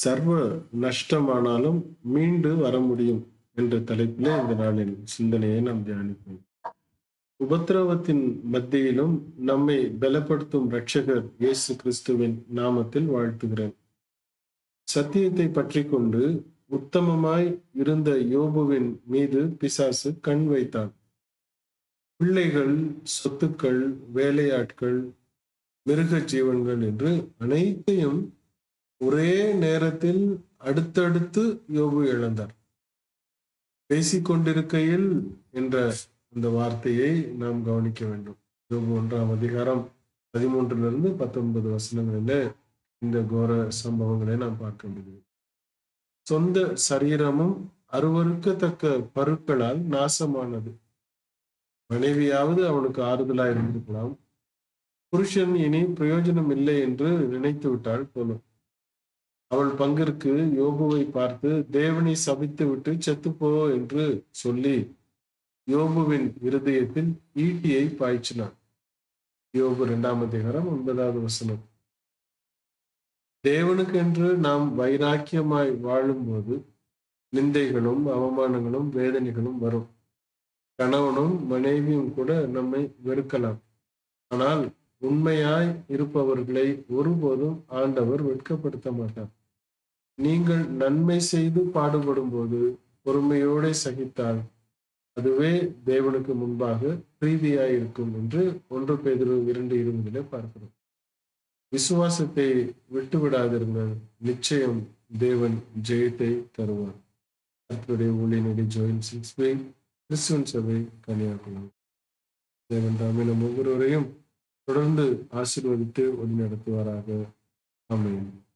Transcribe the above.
சர்வ நஷ்டமானாலும் மீண்டு வர முடியும் என்ற தலைப்பிலே இந்த நாளின் சிந்தனையை நாம் தியானிப்போம் உபத்திரவத்தின் மத்தியிலும் நம்மை பலப்படுத்தும் இரட்சகர் இயேசு கிறிஸ்துவின் நாமத்தில் வாழ்த்துகிறேன் சத்தியத்தை பற்றி கொண்டு உத்தமமாய் இருந்த யோபுவின் மீது பிசாசு கண் வைத்தான் பிள்ளைகள் சொத்துக்கள் வேலையாட்கள் மிருக ஜீவன்கள் என்று அனைத்தையும் ஒரே நேரத்தில் அடுத்தடுத்து யோபு இழந்தார் பேசிக்கொண்டிருக்கையில் என்ற அந்த வார்த்தையை நாம் கவனிக்க வேண்டும் யோபு ஒன்றாம் அதிகாரம் பதிமூன்றிலிருந்து பத்தொன்பது வசனங்களில இந்த கோர சம்பவங்களை நாம் பார்க்க முடியும் சொந்த சரீரமும் அருவருக்கத்தக்க பருக்களால் நாசமானது மனைவியாவது அவனுக்கு ஆறுதலா இருந்திருக்கலாம் புருஷன் இனி பிரயோஜனம் இல்லை என்று நினைத்து விட்டாள் போலும் அவள் பங்கிற்கு யோபுவை பார்த்து தேவனை சபித்து விட்டு செத்துப்போ என்று சொல்லி யோபுவின் இருதயத்தில் ஈட்டியை பாய்ச்சினான் யோபு இரண்டாம் அதிகாரம் ஒன்பதாவது வசனம் தேவனுக்கென்று நாம் வைராக்கியமாய் வாழும்போது நிந்தைகளும் அவமானங்களும் வேதனைகளும் வரும் கணவனும் மனைவியும் கூட நம்மை வெறுக்கலாம் ஆனால் உண்மையாய் இருப்பவர்களை ஒருபோதும் ஆண்டவர் வெட்கப்படுத்த மாட்டார் நீங்கள் நன்மை செய்து பாடுபடும் போது பொறுமையோட சகித்தால் அதுவே தேவனுக்கு முன்பாக பிரீதியாய் இருக்கும் என்று ஒன்று பேதிரு இரண்டு இருபதிலே பார்க்கிறோம் விசுவாசத்தை விட்டு விடாதிருங்கள் நிச்சயம் தேவன் ஜெயத்தை தருவார் கர்த்தருடைய ஊழியனடி ஜோயின் சிக்ஸ் வே கிறிஸ்துவன் சபை கன்னியாகுமரி தேவன் தாமே நம் ஒவ்வொருவரையும் தொடர்ந்து ஆசீர்வதித்து வழி நடத்துவாராக ஆமென்